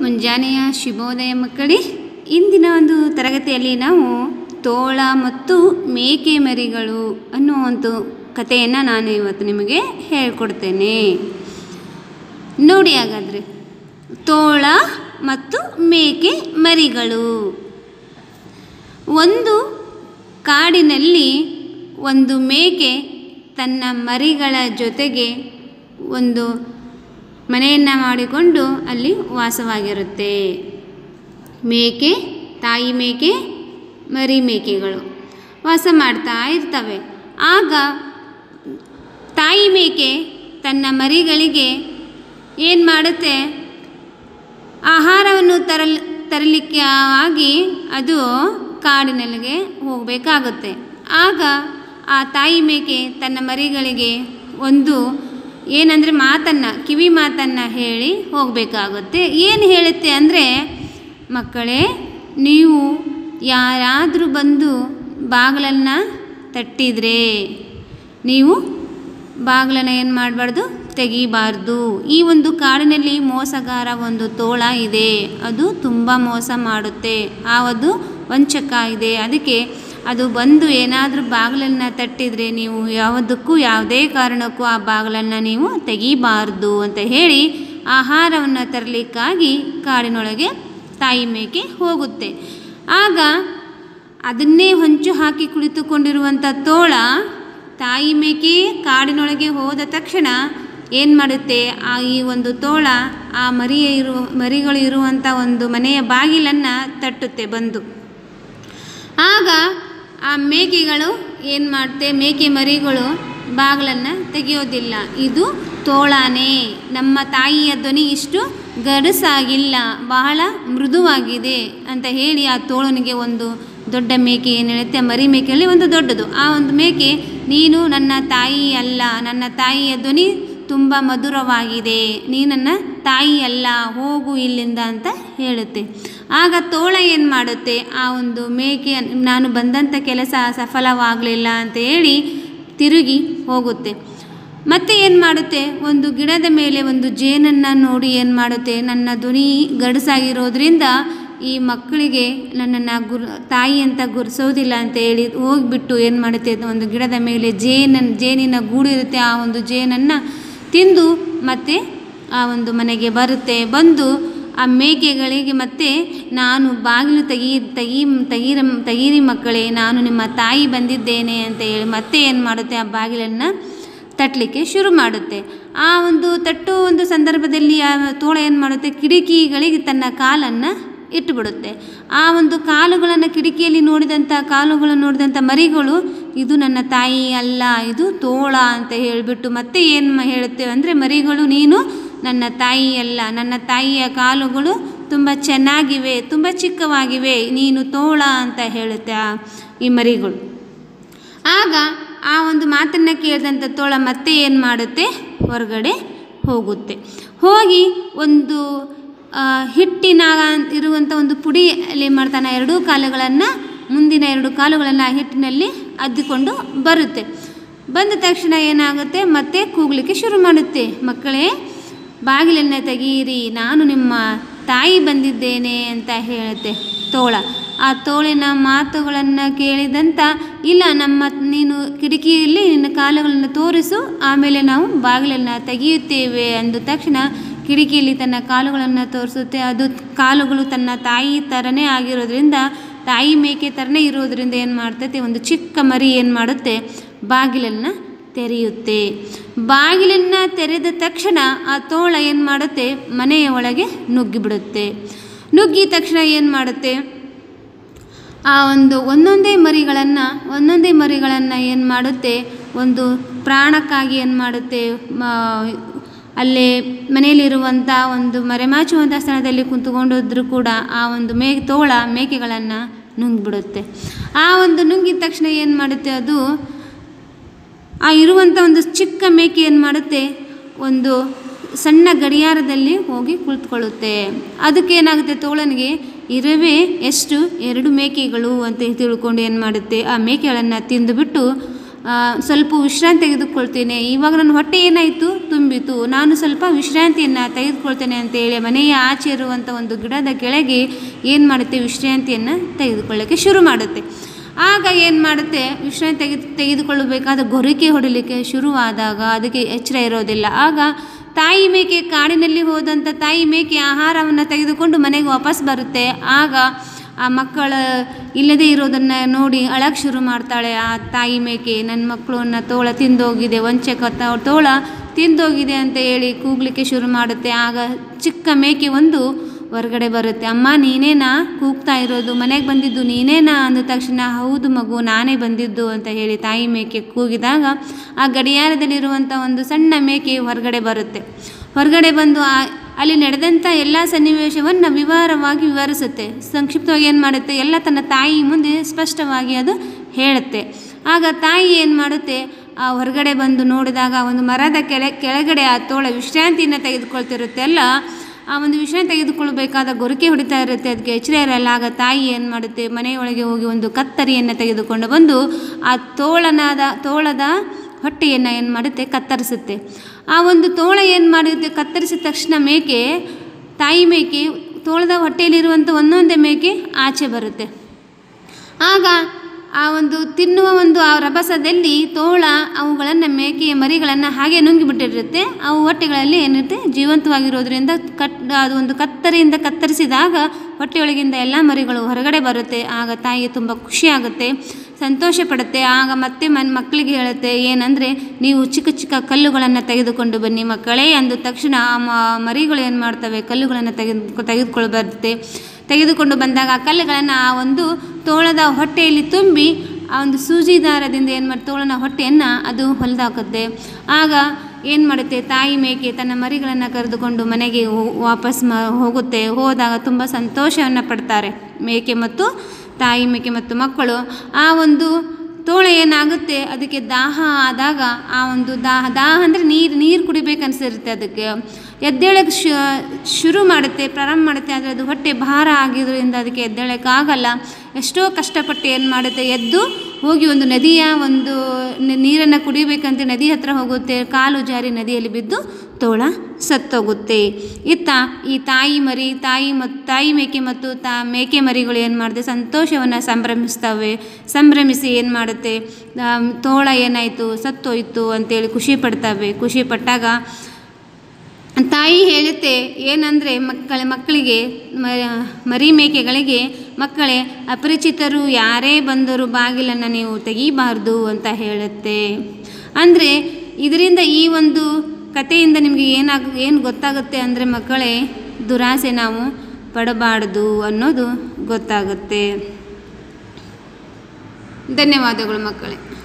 ಮುಂಜಾನೆಯ ಶುಭೋದಯ ಮಕ್ಕಳೇ ಇಂದಿನ ಒಂದು ತರಗತಿಯಲ್ಲಿ ನಾವು ತೋಳ ಮತ್ತು ಮೇಕೆ ಮರಿಗಳು ಅನ್ನೋ ಒಂದು ಕಥೆಯನ್ನು ನಾನು ಇವತ್ತು ನಿಮಗೆ ಹೇಳ್ಕೊಡ್ತೇನೆ ನೋಡಿ ಹಾಗಾದರೆ ತೋಳ ಮತ್ತು ಮೇಕೆ ಮರಿಗಳು ಒಂದು ಕಾಡಿನಲ್ಲಿ ಒಂದು ಮೇಕೆ ತನ್ನ ಮರಿಗಳ ಜೊತೆಗೆ ಒಂದು ಮನೆಯನ್ನು ಮಾಡಿಕೊಂಡು ಅಲ್ಲಿ ವಾಸವಾಗಿರುತ್ತೆ ಮೇಕೆ ತಾಯಿ ಮೇಕೆ ಮರಿ ಮೇಕೆಗಳು ವಾಸ ಮಾಡ್ತಾ ಇರ್ತವೆ ಆಗ ತಾಯಿ ಮೇಕೆ ತನ್ನ ಮರಿಗಳಿಗೆ ಏನು ಮಾಡುತ್ತೆ ಆಹಾರವನ್ನು ತರಲ್ ತರಲಿಕ್ಕೆ ಆಗಿ ಅದು ಕಾಡಿನಲ್ಲಿಗೆ ಹೋಗಬೇಕಾಗುತ್ತೆ ಆಗ ಆ ತಾಯಿ ಮೇಕೆ ತನ್ನ ಮರಿಗಳಿಗೆ ಒಂದು ಏನಂದರೆ ಮಾತನ್ನು ಕಿವಿ ಮಾತನ್ನು ಹೇಳಿ ಹೋಗಬೇಕಾಗುತ್ತೆ ಏನು ಹೇಳುತ್ತೆ ಅಂದರೆ ಮಕ್ಕಳೇ ನೀವು ಯಾರಾದರೂ ಬಂದು ಬಾಗಿಲನ್ನು ತಟ್ಟಿದರೆ ನೀವು ಬಾಗಿಲನ್ನು ಏನು ಮಾಡಬಾರ್ದು ತೆಗಿಬಾರ್ದು ಈ ಒಂದು ಕಾಡಿನಲ್ಲಿ ಮೋಸಗಾರ ಒಂದು ತೋಳ ಇದೆ ಅದು ತುಂಬ ಮೋಸ ಮಾಡುತ್ತೆ ಆ ಒಂದು ವಂಚಕ ಇದೆ ಅದಕ್ಕೆ ಅದು ಬಂದು ಏನಾದರೂ ಬಾಗಿಲನ್ನು ತಟ್ಟಿದರೆ ನೀವು ಯಾವುದಕ್ಕೂ ಯಾವುದೇ ಕಾರಣಕ್ಕೂ ಆ ಬಾಗಿಲನ್ನು ನೀವು ತೆಗಿಬಾರ್ದು ಅಂತ ಹೇಳಿ ಆಹಾರವನ್ನು ತರಲಿಕ್ಕಾಗಿ ಕಾಡಿನೊಳಗೆ ತಾಯಿ ಮೇಕೆ ಹೋಗುತ್ತೆ ಆಗ ಅದನ್ನೇ ಹೊಂಚು ಹಾಕಿ ಕುಳಿತುಕೊಂಡಿರುವಂಥ ತೋಳ ತಾಯಿ ಮೇಕೆ ಕಾಡಿನೊಳಗೆ ಹೋದ ತಕ್ಷಣ ಏನು ಮಾಡುತ್ತೆ ಆ ಈ ಒಂದು ತೋಳ ಆ ಮರಿಯ ಇರುವ ಮರಿಗಳು ಇರುವಂಥ ಒಂದು ಮನೆಯ ಬಾಗಿಲನ್ನು ತಟ್ಟುತ್ತೆ ಬಂದು ಆಗ ಆ ಮೇಕೆಗಳು ಏನು ಮಾಡುತ್ತೆ ಮೇಕೆ ಮರಿಗಳು ಬಾಗಿಲನ್ನು ತೆಗೆಯೋದಿಲ್ಲ ಇದು ತೋಳಾನೇ ನಮ್ಮ ತಾಯಿಯ ಧ್ವನಿ ಇಷ್ಟು ಗಡಸಾಗಿಲ್ಲ ಬಹಳ ಮೃದುವಾಗಿದೆ ಅಂತ ಹೇಳಿ ಆ ತೋಳನಿಗೆ ಒಂದು ದೊಡ್ಡ ಮೇಕೆ ಏನು ಹೇಳುತ್ತೆ ಮರಿ ಮೇಕೆಯಲ್ಲಿ ಒಂದು ದೊಡ್ಡದು ಆ ಒಂದು ಮೇಕೆ ನೀನು ನನ್ನ ತಾಯಿ ಅಲ್ಲ ನನ್ನ ತಾಯಿಯ ಧ್ವನಿ ತುಂಬ ಮಧುರವಾಗಿದೆ ನೀ ನನ್ನ ತಾಯಿ ಅಲ್ಲ ಹೋಗು ಇಲ್ಲಿಂದ ಅಂತ ಹೇಳುತ್ತೆ ಆಗ ತೋಳ ಏನು ಮಾಡುತ್ತೆ ಆ ಒಂದು ಮೇಕೆ ನಾನು ಬಂದಂಥ ಕೆಲಸ ಸಫಲವಾಗಲಿಲ್ಲ ಅಂತ ಹೇಳಿ ತಿರುಗಿ ಹೋಗುತ್ತೆ ಮತ್ತೆ ಏನು ಮಾಡುತ್ತೆ ಒಂದು ಗಿಡದ ಮೇಲೆ ಒಂದು ಜೇನನ್ನು ನೋಡಿ ಏನು ಮಾಡುತ್ತೆ ನನ್ನ ಧ್ವನಿ ಗಡಸಾಗಿರೋದ್ರಿಂದ ಈ ಮಕ್ಕಳಿಗೆ ನನ್ನನ್ನು ಗುರು ತಾಯಿ ಅಂತ ಗುರ್ಸೋದಿಲ್ಲ ಅಂತ ಹೇಳಿ ಹೋಗಿಬಿಟ್ಟು ಏನು ಮಾಡುತ್ತೆ ಒಂದು ಗಿಡದ ಮೇಲೆ ಜೇನ ಜೇನಿನ ಗೂಡು ಇರುತ್ತೆ ಆ ಒಂದು ಜೇನನ್ನು ತಿಂದು ಮತ್ತೆ ಆ ಒಂದು ಮನೆಗೆ ಬರುತ್ತೆ ಬಂದು ಆ ಮೇಕೆಗಳಿಗೆ ಮತ್ತೆ ನಾನು ಬಾಗಿಲು ತೆಗಿ ತೆಗಿ ತೆಗೀರ ತೆಗೀರಿ ಮಕ್ಕಳೇ ನಾನು ನಿಮ್ಮ ತಾಯಿ ಬಂದಿದ್ದೇನೆ ಅಂತ ಹೇಳಿ ಮತ್ತೆ ಏನು ಮಾಡುತ್ತೆ ಆ ಬಾಗಿಲನ್ನು ತಟ್ಟಲಿಕ್ಕೆ ಶುರು ಮಾಡುತ್ತೆ ಆ ಒಂದು ತಟ್ಟೋ ಒಂದು ಸಂದರ್ಭದಲ್ಲಿ ಆ ತೋಳ ಏನು ಮಾಡುತ್ತೆ ಕಿಟಕಿಗಳಿಗೆ ತನ್ನ ಕಾಲನ್ನು ಇಟ್ಟುಬಿಡುತ್ತೆ ಆ ಒಂದು ಕಾಲುಗಳನ್ನು ಕಿಟಕಿಯಲ್ಲಿ ನೋಡಿದಂಥ ಕಾಲುಗಳನ್ನು ನೋಡಿದಂಥ ಮರಿಗಳು ಇದು ನನ್ನ ತಾಯಿ ಅಲ್ಲ ಇದು ತೋಳ ಅಂತ ಹೇಳಿಬಿಟ್ಟು ಮತ್ತೆ ಏನು ಹೇಳುತ್ತೇವೆ ಅಂದರೆ ಮರಿಗಳು ನೀನು ನನ್ನ ತಾಯಿ ಅಲ್ಲ ನನ್ನ ತಾಯಿಯ ಕಾಲುಗಳು ತುಂಬ ಚೆನ್ನಾಗಿವೆ ತುಂಬ ಚಿಕ್ಕವಾಗಿವೆ ನೀನು ತೋಳ ಅಂತ ಹೇಳುತ್ತೆ ಆ ಈ ಮರಿಗಳು ಆಗ ಆ ಒಂದು ಮಾತನ್ನು ಕೇಳಿದಂಥ ತೋಳ ಮತ್ತೆ ಏನು ಮಾಡುತ್ತೆ ಹೊರಗಡೆ ಹೋಗುತ್ತೆ ಹೋಗಿ ಒಂದು ಹಿಟ್ಟಿನ ಇರುವಂಥ ಒಂದು ಪುಡಿ ಅಲ್ಲಿ ಮಾಡ್ತಾನೆ ಎರಡೂ ಕಾಲುಗಳನ್ನು ಮುಂದಿನ ಎರಡು ಕಾಲುಗಳನ್ನು ಆ ಹಿಟ್ಟಿನಲ್ಲಿ ಅದ್ದಿಕೊಂಡು ಬರುತ್ತೆ ಬಂದ ತಕ್ಷಣ ಏನಾಗುತ್ತೆ ಮತ್ತೆ ಕೂಗಲಿಕ್ಕೆ ಶುರು ಮಾಡುತ್ತೆ ಮಕ್ಕಳೇ ಬಾಗಿಲನ್ನು ತೆಗೀರಿ ನಾನು ನಿಮ್ಮ ತಾಯಿ ಬಂದಿದ್ದೇನೆ ಅಂತ ಹೇಳುತ್ತೆ ತೋಳ ಆ ತೋಳಿನ ಮಾತುಗಳನ್ನು ಕೇಳಿದಂಥ ಇಲ್ಲ ನಮ್ಮ ನೀನು ಕಿಟಕಿಯಲ್ಲಿ ನಿನ್ನ ಕಾಲುಗಳನ್ನು ತೋರಿಸು ಆಮೇಲೆ ನಾವು ಬಾಗಿಲನ್ನು ತೆಗೆಯುತ್ತೇವೆ ಅಂದ ತಕ್ಷಣ ಕಿಟಕಿಯಲ್ಲಿ ತನ್ನ ಕಾಲುಗಳನ್ನು ತೋರಿಸುತ್ತೆ ಅದು ಕಾಲುಗಳು ತನ್ನ ತಾಯಿ ಥರನೇ ಆಗಿರೋದ್ರಿಂದ ತಾಯಿ ಮೇಕೆ ಥರನೇ ಇರೋದ್ರಿಂದ ಏನು ಮಾಡ್ತೈತೆ ಒಂದು ಚಿಕ್ಕ ಮರಿ ಏನು ಮಾಡುತ್ತೆ ಬಾಗಿಲನ್ನು ತೆರೆಯುತ್ತೆ ಬಾಗಿಲನ್ನು ತೆರೆದ ತಕ್ಷಣ ಆ ತೋಳ ಏನು ಮಾಡುತ್ತೆ ಮನೆಯ ಒಳಗೆ ನುಗ್ಗಿಬಿಡುತ್ತೆ ನುಗ್ಗಿದ ತಕ್ಷಣ ಏನು ಮಾಡುತ್ತೆ ಆ ಒಂದು ಒಂದೊಂದೇ ಮರಿಗಳನ್ನು ಒಂದೊಂದೇ ಮರಿಗಳನ್ನು ಏನು ಮಾಡುತ್ತೆ ಒಂದು ಪ್ರಾಣಕ್ಕಾಗಿ ಏನು ಮಾಡುತ್ತೆ ಅಲ್ಲೇ ಮನೆಯಲ್ಲಿರುವಂಥ ಒಂದು ಮರೆಮಾಚುವಂಥ ಸ್ಥಳದಲ್ಲಿ ಕುಂತುಕೊಂಡಿದ್ರು ಕೂಡ ಆ ಒಂದು ಮೇ ತೋಳ ಮೇಕೆಗಳನ್ನು ನುಂಗಿಬಿಡುತ್ತೆ ಆ ಒಂದು ನುಂಗಿದ ತಕ್ಷಣ ಏನು ಮಾಡುತ್ತೆ ಅದು ಆ ಇರುವಂಥ ಒಂದು ಚಿಕ್ಕ ಮೇಕೆ ಏನು ಮಾಡುತ್ತೆ ಒಂದು ಸಣ್ಣ ಗಡಿಯಾರದಲ್ಲಿ ಹೋಗಿ ಕುಳಿತುಕೊಳ್ಳುತ್ತೆ ಅದಕ್ಕೆ ಏನಾಗುತ್ತೆ ತೋಳನಿಗೆ ಇರುವೆ ಎಷ್ಟು ಎರಡು ಮೇಕೆಗಳು ಅಂತ ತಿಳ್ಕೊಂಡು ಏನು ಮಾಡುತ್ತೆ ಆ ಮೇಕೆಗಳನ್ನು ತಿಂದುಬಿಟ್ಟು ಆ, ಸ್ವಲ್ಪ ವಿಶ್ರಾಂತಿ ತೆಗೆದುಕೊಳ್ತೇನೆ ಇವಾಗ ನನ್ನ ಹೊಟ್ಟೆ ಏನಾಯಿತು ತುಂಬಿತು ನಾನು ಸ್ವಲ್ಪ ವಿಶ್ರಾಂತಿಯನ್ನು ತೆಗೆದುಕೊಳ್ತೇನೆ ಅಂತೇಳಿ ಮನೆಯ ಆಚೆ ಇರುವಂಥ ಒಂದು ಗಿಡದ ಕೆಳಗೆ ಏನು ಮಾಡುತ್ತೆ ವಿಶ್ರಾಂತಿಯನ್ನು ತೆಗೆದುಕೊಳ್ಳೋಕ್ಕೆ ಶುರು ಮಾಡುತ್ತೆ ಆಗ ಏನು ಮಾಡುತ್ತೆ ವಿಶ್ರಾಂತಿ ತೆಗೆದು ತೆಗೆದುಕೊಳ್ಳಬೇಕಾದ ಗೊರಕೆ ಹೊಡಿಲಿಕ್ಕೆ ಶುರುವಾದಾಗ ಅದಕ್ಕೆ ಎಚ್ಚರ ಇರೋದಿಲ್ಲ ಆಗ ತಾಯಿ ಮೇಕೆ ಕಾಡಿನಲ್ಲಿ ಹೋದಂಥ ತಾಯಿ ಮೇಕೆ ಆಹಾರವನ್ನು ತೆಗೆದುಕೊಂಡು ಮನೆಗೆ ವಾಪಸ್ ಬರುತ್ತೆ ಆಗ ಆ ಮಕ್ಕಳ ಇಲ್ಲದೇ ಇರೋದನ್ನು ನೋಡಿ ಅಳಕ್ಕೆ ಶುರು ಮಾಡ್ತಾಳೆ ಆ ತಾಯಿ ಮೇಕೆ ನನ್ನ ಮಕ್ಕಳನ್ನ ತೋಳ ತಿಂದೋಗಿದೆ ವಂಚಕ ತ- ತೋಳ ತಿಂದೋಗಿದೆ ಅಂತ ಹೇಳಿ ಕೂಗ್ಲಿಕ್ಕೆ ಶುರು ಮಾಡುತ್ತೆ ಆಗ ಚಿಕ್ಕ ಮೇಕೆ ಒಂದು ಹೊರಗಡೆ ಬರುತ್ತೆ ಅಮ್ಮ ನೀನೇನಾ ಕೂಗ್ತಾ ಇರೋದು ಮನೆಗೆ ಬಂದಿದ್ದು ನೀನೇನಾ ಅಂದ ತಕ್ಷಣ ಹೌದು ಮಗು ನಾನೇ ಬಂದಿದ್ದು ಅಂತ ಹೇಳಿ ತಾಯಿ ಮೇಕೆ ಕೂಗಿದಾಗ ಆ ಗಡಿಯಾರದಲ್ಲಿರುವಂಥ ಒಂದು ಸಣ್ಣ ಮೇಕೆ ಹೊರಗಡೆ ಬರುತ್ತೆ ಹೊರಗಡೆ ಬಂದು ಆ ಅಲ್ಲಿ ನಡೆದಂಥ ಎಲ್ಲ ಸನ್ನಿವೇಶವನ್ನು ವಿವರವಾಗಿ ವಿವರಿಸುತ್ತೆ ಸಂಕ್ಷಿಪ್ತವಾಗಿ ಏನು ಮಾಡುತ್ತೆ ಎಲ್ಲ ತನ್ನ ತಾಯಿ ಮುಂದೆ ಸ್ಪಷ್ಟವಾಗಿ ಅದು ಹೇಳುತ್ತೆ ಆಗ ತಾಯಿ ಏನು ಮಾಡುತ್ತೆ ಆ ಹೊರಗಡೆ ಬಂದು ನೋಡಿದಾಗ ಒಂದು ಮರದ ಕೆಳ ಕೆಳಗಡೆ ಆ ತೋಳ ವಿಶ್ರಾಂತಿಯನ್ನು ತೆಗೆದುಕೊಳ್ತಿರುತ್ತೆ ಅಲ್ಲ ಆ ಒಂದು ವಿಶ್ರಾಂತಿ ತೆಗೆದುಕೊಳ್ಬೇಕಾದ ಗೊರಕೆ ಹೊಡಿತಾ ಇರುತ್ತೆ ಅದಕ್ಕೆ ಎಚ್ಚರ ಇರಲ್ಲ ಆಗ ತಾಯಿ ಏನು ಮಾಡುತ್ತೆ ಮನೆಯೊಳಗೆ ಹೋಗಿ ಒಂದು ಕತ್ತರಿಯನ್ನು ತೆಗೆದುಕೊಂಡು ಬಂದು ಆ ತೋಳನಾದ ತೋಳದ ಹೊಟ್ಟೆಯನ್ನು ಏನು ಮಾಡುತ್ತೆ ಕತ್ತರಿಸುತ್ತೆ ಆ ಒಂದು ತೋಳ ಏನು ಮಾಡುತ್ತೆ ಕತ್ತರಿಸಿದ ತಕ್ಷಣ ಮೇಕೆ ತಾಯಿ ಮೇಕೆ ತೋಳದ ಹೊಟ್ಟೆಯಲ್ಲಿರುವಂಥ ಒಂದೊಂದೇ ಮೇಕೆ ಆಚೆ ಬರುತ್ತೆ ಆಗ ಆ ಒಂದು ತಿನ್ನುವ ಒಂದು ಆ ರಭಸದಲ್ಲಿ ತೋಳ ಅವುಗಳನ್ನು ಮೇಕೆಯ ಮರಿಗಳನ್ನು ಹಾಗೆ ನುಂಗಿಬಿಟ್ಟಿರುತ್ತೆ ಅವು ಹೊಟ್ಟೆಗಳಲ್ಲಿ ಏನಿರುತ್ತೆ ಜೀವಂತವಾಗಿರೋದ್ರಿಂದ ಕಟ್ ಅದು ಒಂದು ಕತ್ತರಿಯಿಂದ ಕತ್ತರಿಸಿದಾಗ ಹೊಟ್ಟೆಯೊಳಗಿಂದ ಎಲ್ಲ ಮರಿಗಳು ಹೊರಗಡೆ ಬರುತ್ತೆ ಆಗ ತಾಯಿಗೆ ತುಂಬ ಖುಷಿಯಾಗುತ್ತೆ ಸಂತೋಷ ಪಡುತ್ತೆ ಆಗ ಮತ್ತೆ ಮನ್ ಮಕ್ಕಳಿಗೆ ಹೇಳುತ್ತೆ ಏನಂದರೆ ನೀವು ಚಿಕ್ಕ ಚಿಕ್ಕ ಕಲ್ಲುಗಳನ್ನು ತೆಗೆದುಕೊಂಡು ಬನ್ನಿ ಮಕ್ಕಳೇ ಅಂದ ತಕ್ಷಣ ಆ ಮ- ಮರಿಗಳು ಏನು ಮಾಡ್ತವೆ ಕಲ್ಲುಗಳನ್ನು ತೆಗೆದು ತೆಗೆದುಕೊಂಡು ಬರುತ್ತೆ ತೆಗೆದುಕೊಂಡು ಬಂದಾಗ ಆ ಕಲ್ಲುಗಳನ್ನು ಆ ಒಂದು ತೋಳದ ಹೊಟ್ಟೆಯಲ್ಲಿ ತುಂಬಿ ಆ ಒಂದು ಸೂಜಿ ದಾರದಿಂದ ಏನು ಮಾಡಿ ತೋಳನ ಹೊಟ್ಟೆಯನ್ನು ಅದು ಹೊಲಿದಾಕುತ್ತೆ ಆಗ ಏನು ಮಾಡುತ್ತೆ ತಾಯಿ ಮೇಕೆ ತನ್ನ ಮರಿಗಳನ್ನು ಕರೆದುಕೊಂಡು ಮನೆಗೆ ಹೋ- ವಾಪಸ್ ಮ ಹೋಗುತ್ತೆ ಹೋದಾಗ ತುಂಬ ಸಂತೋಷವನ್ನು ಪಡ್ತಾರೆ ಮೇಕೆ ಮತ್ತು ತಾಯಿ ಮೇಕೆ ಮತ್ತು ಮಕ್ಕಳು ಆ ಒಂದು ತೋಳ ಏನಾಗುತ್ತೆ ಅದಕ್ಕೆ ದಾಹ ಆದಾಗ ಆ ಒಂದು ದಾಹ ದಾಹ ಅಂದರೆ ನೀರು ನೀರು ಕುಡಿಬೇಕು ಅನಿಸಿರುತ್ತೆ ಅದಕ್ಕೆ ಎದ್ದೇಳಕ್ಕೆ ಶು ಶುರು ಮಾಡುತ್ತೆ ಪ್ರಾರಂಭ ಮಾಡುತ್ತೆ ಆದರೆ ಅದು ಹೊಟ್ಟೆ ಭಾರ ಆಗಿರೋದ್ರಿಂದ ಅದಕ್ಕೆ ಎದ್ದೇಳಕ್ಕಾಗಲ್ಲ ಎಷ್ಟೋ ಕಷ್ಟಪಟ್ಟು ಏನು ಮಾಡುತ್ತೆ ಎದ್ದು ಹೋಗಿ ಒಂದು ನದಿಯ ಒಂದು ನೀರನ್ನು ಕುಡಿಬೇಕಂತ ನದಿ ಹತ್ರ ಹೋಗುತ್ತೆ ಕಾಲು ಜಾರಿ ನದಿಯಲ್ಲಿ ಬಿದ್ದು ತೋಳ ಸತ್ತೋಗುತ್ತೆ ಇತ್ತ ಈ ತಾಯಿ ಮರಿ ತಾಯಿ ಮತ್ತು ತಾಯಿ ಮೇಕೆ ಮತ್ತು ತಾ ಮೇಕೆ ಮರಿಗಳು ಏನು ಮಾಡುತ್ತೆ ಸಂತೋಷವನ್ನು ಸಂಭ್ರಮಿಸ್ತವೆ ಸಂಭ್ರಮಿಸಿ ಏನು ಮಾಡುತ್ತೆ ಆ, ತೋಳ ಏನಾಯಿತು ಸತ್ತೋಯ್ತು ಅಂತೇಳಿ ಖುಷಿ ಪಡ್ತವೆ ಖುಷಿ ಪಟ್ಟಾಗ ತಾಯಿ ಹೇಳುತ್ತೆ ಏನಂದರೆ ಮಕ್ಕಳ ಮಕ್ಕಳಿಗೆ ಮ- ಮರಿ ಮೇಕೆಗಳಿಗೆ ಮಕ್ಕಳೇ ಅಪರಿಚಿತರು ಯಾರೇ ಬಂದರೂ ಬಾಗಿಲನ್ನು ನೀವು ತೆಗೀಬಾರ್ದು ಅಂತ ಹೇಳುತ್ತೆ ಅಂದರೆ ಇದರಿಂದ ಈ ಒಂದು ಕಥೆಯಿಂದ ನಿಮಗೆ ಏನಾಗ ಏನು ಗೊತ್ತಾಗುತ್ತೆ ಅಂದರೆ ಮಕ್ಕಳೇ ದುರಾಸೆ ನಾವು ಪಡಬಾರ್ದು ಅನ್ನೋದು ಗೊತ್ತಾಗುತ್ತೆ ಧನ್ಯವಾದಗಳು ಮಕ್ಕಳೇ